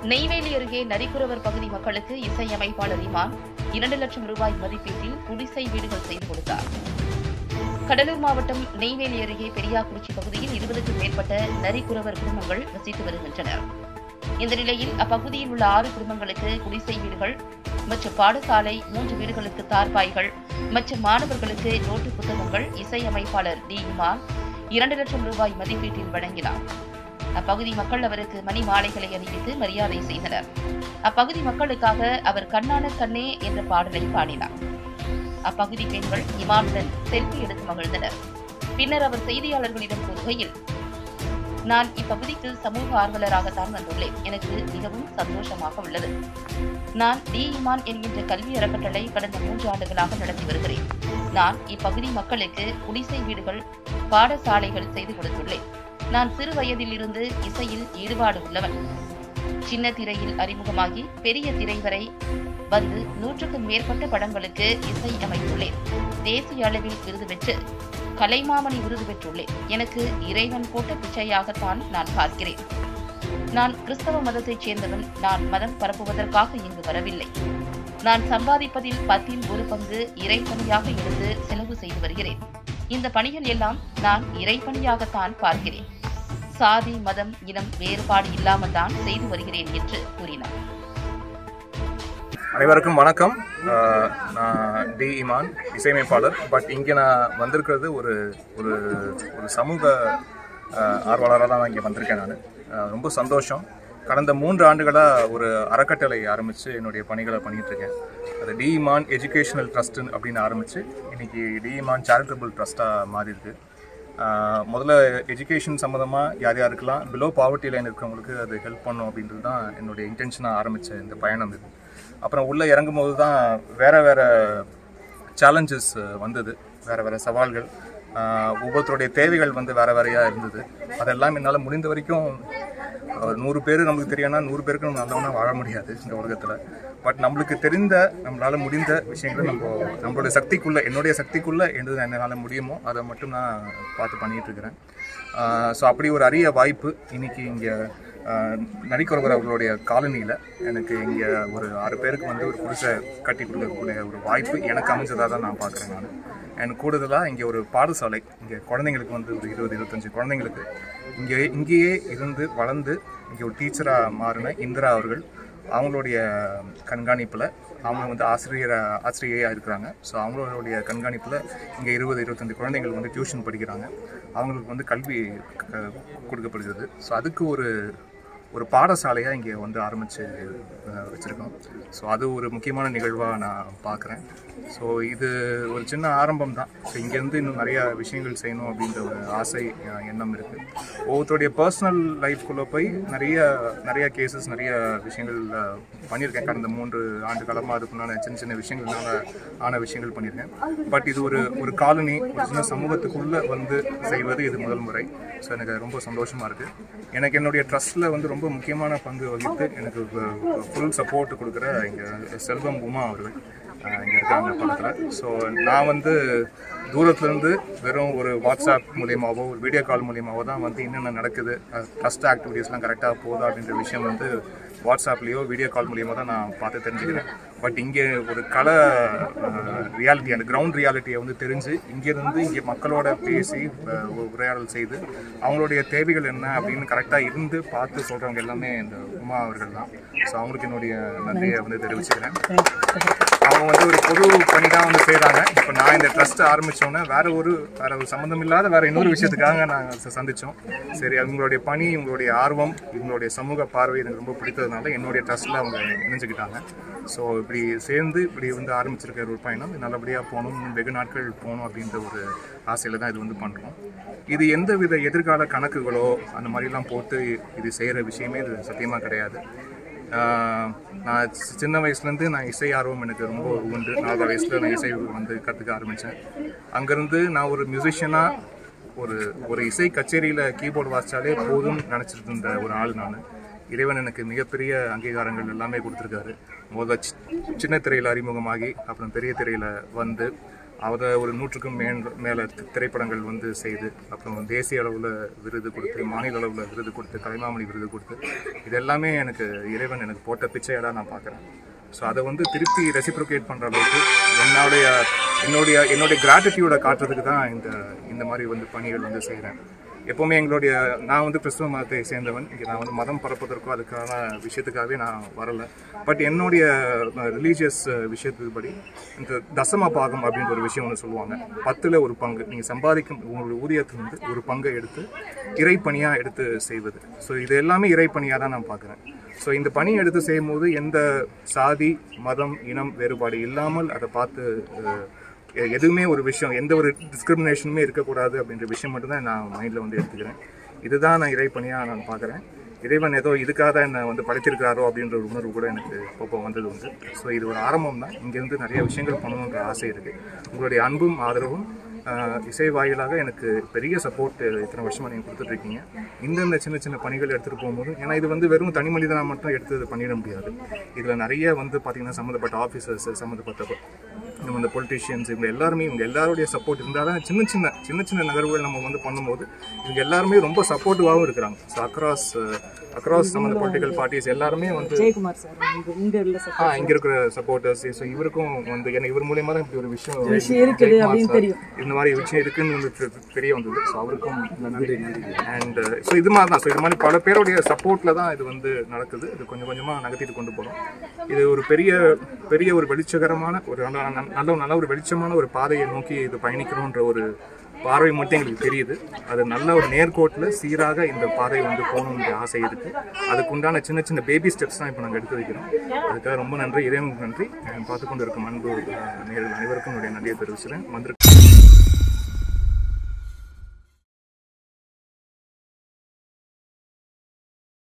நெய்வேலி அருகே நரிக்குறவர் பகுதி மக்களுக்கு இசையமைப்பாளர் இமான் இரண்டு லட்சம் ரூபாய் மதிப்பீட்டில் குடிசை வீடுகள் செய்து கொடுத்தார் கடலூர் மாவட்டம் நெய்வேலி அருகே பெரியாக்குறிச்சி பகுதியில் இருபதுக்கும் மேற்பட்ட நரிக்குறவர் குடும்பங்கள் வசித்து வருகின்றனர் இந்த நிலையில் அப்பகுதியில் உள்ள ஆறு குடும்பங்களுக்கு குடிசை வீடுகள் மற்றும் பாடசாலை மூன்று வீடுகளுக்கு தார்பாய்கள் மற்றும் மாணவர்களுக்கு நோட்டு புத்தகங்கள் இசையமைப்பாளர் டி இமான் இரண்டு லட்சம் ரூபாய் மதிப்பீட்டில் வழங்கினார் அப்பகுதி மக்கள் அவருக்கு மணி மாலைகளை அணிவித்து மரியாதை செய்தனர் அப்பகுதி மக்களுக்காக அவர் கண்ணான கண்ணே என்ற பாடலை பாடினார் அப்பகுதி பெண்கள் இமானுடன் செல்ஃபி எடுத்து மகிழ்ந்தனர் பின்னர் அவர் செய்தியாளர்களிடம் கூறுகையில் நான் இப்பகுதிக்கு சமூக ஆர்வலராகத்தான் வந்துள்ளேன் எனக்கு மிகவும் சந்தோஷமாக உள்ளது நான் டி இமான் என்கின்ற கல்வி அறக்கட்டளை கடந்த மூன்று ஆண்டுகளாக நடத்தி வருகிறேன் நான் இப்பகுதி மக்களுக்கு குடிசை வீடுகள் பாடசாலைகள் செய்து கொடுத்துள்ளேன் நான் சிறு வயதில் இருந்து இசையில் ஈடுபாடு உள்ளவன் சின்ன திரையில் அறிமுகமாகி பெரிய திரை வரை வந்து நூற்றுக்கும் மேற்பட்ட படங்களுக்கு இசை அமைத்துள்ளேன் தேசிய அளவில் விருது பெற்று கலைமாமணி விருது பெற்றுள்ளேன் எனக்கு இறைவன் போட்ட பிச்சையாகத்தான் நான் பார்க்கிறேன் நான் கிறிஸ்தவ மதத்தைச் சேர்ந்தவன் நான் மதம் பரப்புவதற்காக இங்கு வரவில்லை நான் சம்பாதிப்பதில் பத்தில் ஒரு பங்கு இறைப்பணியாக இருந்து செலவு செய்து வருகிறேன் இந்த பணிகள் எல்லாம் நான் இறைப்பணியாகத்தான் பார்க்கிறேன் சாதி மதம் இனம் வேறுபாடு இல்லாமல் தான் செய்து வருகிறேன் என்று கூறினார் அனைவருக்கும் வணக்கம் அஹ், நான் டி இமான் இசையமைப்பாளர் பட் இங்கே நான் வந்திருக்கிறது ஒரு ஒரு ஒரு சமூக அஹ், ஆர்வலராக தான் இங்கே வந்திருக்கேன் நான் ரொம்ப சந்தோஷம் கடந்த மூன்று ஆண்டுகளாக ஒரு அறக்கட்டளை ஆரம்பித்து என்னுடைய பணிகளை பண்ணிகிட்டு இருக்கேன் அது டி இமான் எஜுகேஷனல் ட்ரஸ்ட் அப்படின்னு ஆரம்பித்து இன்னைக்கு டி இமான் சேரிட்டபிள் ட்ரஸ்ட்டாக மாறி இருக்கு ஆஹ் முதல்ல எஜுகேஷன் சம்மந்தமாக யார் யாருக்கெல்லாம் பிலோ பாவர்ட்டி லைன் இருக்கிறவங்களுக்கு அது ஹெல்ப் பண்ணும் அப்படின்றது தான் என்னுடைய இன்டென்ஷனாக ஆரம்பித்த இந்த பயணம் இது அப்புறம் உள்ளே இறங்கும் போது தான் வேறு வேறு சேலஞ்சஸ் வந்தது வேறு வேறு சவால்கள் ஆஹ் ஒவ்வொருத்தருடைய தேவைகள் வந்து வேறு வேறையாக இருந்தது அதெல்லாம் என்னால் முடிந்த வரைக்கும் ஒரு நூறு பேர் நமக்கு தெரியும்னா நூறு பேருக்கு நம்ம நல்லவனா வாழ முடியாது இந்த உலகத்தில் பட் நம்மளுக்கு தெரிந்த நம்மளால முடிந்த விஷயங்களை நம்ம நம்மளுடைய சக்திக்குள்ள என்னுடைய சக்திக்குள்ள எது என்னால் முடியுமோ அதை மட்டும் நான் பார்த்து பண்ணிட்டு இருக்கிறேன் ஸோ அப்படி ஒரு அரிய வாய்ப்பு இன்னைக்கு இங்கே நடிக்கிறவர் அவர்களுடைய காலனியில் எனக்கு இங்கே ஒரு ஆறு பேருக்கு வந்து ஒரு குடிசை கட்டி கொடுக்கக்கூடிய ஒரு வாய்ப்பு எனக்கு அமைஞ்சதாக தான் நான் பார்க்குறேன் நான் எனக்கு கூடுதலாக இங்கே ஒரு பாடசாலை இங்கே குழந்தைங்களுக்கு வந்து ஒரு இருபது இருபத்தஞ்சி குழந்தைங்களுக்கு இங்கே இங்கேயே இருந்து வளர்ந்து இங்கே ஒரு டீச்சராக மாறின இந்திரா அவர்கள் அவங்களுடைய கண்காணிப்பில் அவங்க வந்து ஆசிரியர் ஆசிரியையாக இருக்கிறாங்க ஸோ அவங்களுடைய கண்காணிப்பில் இங்கே இருபது இருபத்தஞ்சு குழந்தைகள் வந்து டியூஷன் படிக்கிறாங்க அவங்களுக்கு வந்து கல்வி க- கொடுக்கப்படுகிறது ஸோ அதுக்கு ஒரு ஒரு பாடசாலையாக இங்கே வந்து ஆரம்பித்து வச்சுருக்கோம் ஸோ அது ஒரு முக்கியமான நிகழ்வாக நான் பார்க்குறேன் ஸோ இது ஒரு சின்ன ஆரம்பம் தான் ஸோ இங்கேருந்து இன்னும் நிறையா விஷயங்கள் செய்யணும் அப்படின்ற ஒரு ஆசை அஹ், எண்ணம் இருக்குது ஒவ்வொருத்தருடைய பர்சனல் லைஃப்குள்ளே போய் நிறைய நிறைய கேசஸ் நிறைய விஷயங்கள் அஹ், பண்ணியிருக்கேன் கடந்த மூன்று ஆண்டு காலமாக அதுக்குண்டான சின்ன சின்ன விஷயங்கள்னால ஆன விஷயங்கள் பண்ணியிருக்கேன் பட் இது ஒரு ஒரு காலனி ஒரு சின்ன சமூகத்துக்குள்ளே வந்து செய்வது இது முதல் முறை ஸோ எனக்கு ரொம்ப சந்தோஷமாக இருக்குது எனக்கு என்னுடைய ட்ரஸ்ட்டில் வந்து ரொம்ப முக்கியமான பங்கு வகித்து எனக்கு ஃபுல் சப்போர்ட் கொடுக்குற இங்கே செல்வம் உமா அவர்கள் அஹ், இங்கே இருக்காங்க பக்கத்தில் ஸோ நான் வந்து தூரத்துலேருந்து வெறும் ஒரு வாட்ஸ்அப் மூலியமாவோ ஒரு வீடியோ கால் மூலியமாவோ தான் வந்து என்னென்ன நடக்குது ட்ரஸ்ட் ஆக்டிவிட்டீஸ்லாம் கரெக்டாக போதா அப்படின்ற விஷயம் வந்து வாட்ஸ்அப்லேயோ வீடியோ கால் மூலியமாக தான் நான் பார்த்து தெரிஞ்சுக்கிறேன் பட் இங்கே ஒரு கலை ரியாலிட்டி அந்த கிரவுண்ட் ரியாலிட்டியை வந்து தெரிஞ்சு இங்கேருந்து இங்கே மக்களோட பேசி அஹ், ஒரு உரையாடல் செய்து அவங்களுடைய தேவைகள் என்ன அப்படின்னு கரெக்டாக இருந்து பார்த்து சொல்கிறவங்க எல்லாமே இந்த உமா அவர்கள் தான் ஸோ அவங்களுக்கு என்னுடைய நன்றியை வந்து தெரிவிச்சுக்கிறேன் அவங்க வந்து ஒரு பொது பணி தான் வந்து செய்கிறாங்க இப்போ நான் இந்த ட்ரஸ்ட் ஆரம்பித்தோன்னே வேற ஒரு வேற ஒரு சம்மந்தம் இல்லாத வேற இன்னொரு விஷயத்துக்காக நாங்கள் ச- சந்திச்சோம் சரி அவங்களுடைய பணி இவங்களுடைய ஆர்வம் இவங்களுடைய சமூக பார்வை எனக்கு ரொம்ப பிடித்ததுனால என்னுடைய ட்ரஸ்ட்டில் அவங்க இணைஞ்சுக்கிட்டாங்க ஸோ இப்படி சேர்ந்து இப்படி வந்து ஆரம்பிச்சிருக்கிற ஒரு பயணம் நல்லபடியாக போகணும் இன்னும் வெகு நாட்கள் போகணும் அப்படின்ற ஒரு ஆசையில் தான் இது வந்து பண்ணுறோம் இது எந்த வித எதிர்கால கணக்குகளோ அந்த மாதிரிலாம் போட்டு இது செய்கிற விஷயமே இது சத்தியமாக கிடையாது ஆஹ் நான் சி- சின்ன வயசுலேருந்து நான் இசை ஆர்வம் எனக்கு ரொம்ப உண்டு நாலு வயசில் நான் இசை வந்து கற்றுக்க ஆரம்பித்தேன் அங்கேருந்து நான் ஒரு மியூசிஷியனாக ஒரு ஒரு இசை கச்சேரியில் கீபோர்டு வாசித்தாலே போதும் நினச்சிட்டு இருந்த ஒரு ஆள் நான் இறைவன் எனக்கு மிகப்பெரிய அங்கீகாரங்கள் எல்லாமே கொடுத்துருக்காரு முதல்ல சி- சின்ன திரையில் அறிமுகமாகி அப்புறம் பெரிய திரையில் வந்து அதை ஒரு நூற்றுக்கும் மேல் மேலே திரைப்படங்கள் வந்து செய்து அப்புறம் தேசிய அளவில் விருது கொடுத்து மாநில அளவில் விருது கொடுத்து கலைமாமணி விருது கொடுத்து இது எல்லாமே எனக்கு இறைவன் எனக்கு போட்ட பிச்சையாக நான் பார்க்குறேன் ஸோ அதை வந்து திருப்பி ரெசிப்ரோகேட் பண்ணுற அளவுக்கு என்னுடைய என்னுடைய என்னுடைய கிராட்டிடியூடை காட்டுறதுக்கு தான் இந்த இந்த மாதிரி வந்து பணிகள் வந்து செய்கிறேன் எப்போவுமே எங்களுடைய நான் வந்து கிறிஸ்துவ மதத்தை சேர்ந்தவன் இங்கே நான் வந்து மதம் பரப்புவதற்கோ அதுக்கான விஷயத்துக்காகவே நான் வரல பட் என்னுடைய ரிலீஜியஸ் விஷயத்துக்கு படி இந்த தசம பாகம் அப்படின்ற ஒரு விஷயம் ஒன்று சொல்லுவாங்க பத்தில் ஒரு பங்கு நீங்கள் சம்பாதிக்கும் உங்களுடைய ஊதியத்திலிருந்து ஒரு பங்கை எடுத்து இறைப்பணியாக எடுத்து செய்வது ஸோ இது எல்லாமே இறைப்பணியாக தான் நான் பார்க்குறேன் ஸோ இந்த பணி எடுத்து செய்யும்போது எந்த சாதி மதம் இனம் வேறுபாடு இல்லாமல் அதை பார்த்து அஹ், எ- எதுவுமே ஒரு விஷயம் எந்த ஒரு டிஸ்கிரிமினேஷனுமே இருக்கக்கூடாது அப்படின்ற விஷயம் மட்டும்தான் நான் மைண்டில் வந்து எடுத்துக்கிறேன் இதுதான் நான் இறைப்பணியாக நான் பார்க்குறேன் இறைவன் ஏதோ இதுக்காக தான் என்னை வந்து படைத்திருக்கிறாரோ அப்படின்ற ஒரு உணர்வு கூட எனக்கு இப்போ வந்தது உண்டு ஸோ இது ஒரு ஆரம்பம் தான் இங்கேருந்து நிறைய விஷயங்கள் பண்ணணுன்ற ஆசை இருக்குது உங்களுடைய அன்பும் ஆதரவும் ஆஹ், இசை வாயிலாக எனக்கு பெரிய சப்போர்ட் இத்தனை வருஷமாக நீங்கள் கொடுத்துட்ருக்கீங்க இந்தந்த சின்ன சின்ன பணிகள் எடுத்துகிட்டு போகும்போது ஏன்னா இது வந்து வெறும் தனி மனிதனாக மட்டும் எடுத்து இது பண்ணிட முடியாது இதில் நிறைய வந்து பார்த்திங்கன்னா சம்மந்தப்பட்ட ஆஃபீஸர்ஸ் சம்மந்தப்பட்ட நம்ம இந்த பொலிட்டிஷியன்ஸ் இவங்க எல்லாருமே இவங்க எல்லாருடைய சப்போர்ட் இருந்தால் தான் சின்ன சின்ன சின்ன சின்ன நகர்வுகள் நம்ம வந்து பண்ணும்போது இவங்க எல்லாருமே ரொம்ப சப்போர்ட்டிவாகவும் இருக்கிறாங்க ஸோ அக்ராஸ் அக்ராஸ் நம்ம இந்த பொலிட்டிக்கல் பார்ட்டிஸ் எல்லாருமே வந்து ஜெயக்குமார் சார் இங்க இங்க உள்ள ஆ சப்போர்ட் இங்க இருக்கிற சப்போர்ட்டர்ஸ் ஸோ இவருக்கும் வந்து எனக்கு இவர் மூலியமா தான் இப்படி ஒரு விஷயம் விஷயம் இருக்குது ஜெயக்குமார் அப்படின்னு சார் தெரியும். இந்த மாதிரி விஷயம் இருக்குன்னு வந்து தெ- தெரிய வந்தது ஸோ அவருக்கும் நன்றி அண்ட் ஸோ இது மாதிரி தான் ஸோ இது மாதிரி பல பேருடைய சப்போர்ட்ல தான் இது வந்து நடக்குது இது கொஞ்சம் கொஞ்சமா நகர்த்திட்டு கொண்டு போகிறோம் இது ஒரு பெரிய பெரிய ஒரு வெளிச்சகரமான ஒரு நல்ல நல்ல- நல்ல நல்ல ஒரு வெளிச்சமான ஒரு பாதையை நோக்கி இது பயணிக்கணுன்ற ஒரு பார்வை மட்டும் எங்களுக்கு தெரியுது அது நல்ல ஒரு நேர்கோட்டில் சீராக இந்த பாதை வந்து போகணுன்ற ஆசை இருக்கு அதுக்கு உண்டான சின்ன சின்ன பேபி ஸ்டெப்ஸ் தான் இப்போ நாங்கள் எடுத்து வைக்கிறோம் அதுக்காக ரொம்ப நன்றி இறைவனுக்கு நன்றி பார்த்து கொண்டு இருக்கும் அன்பு அஹ், நேயர்கள் அனைவருக்கும் என்னுடைய நன்றியை தெரிவிச்சுக்கிறேன் வந்து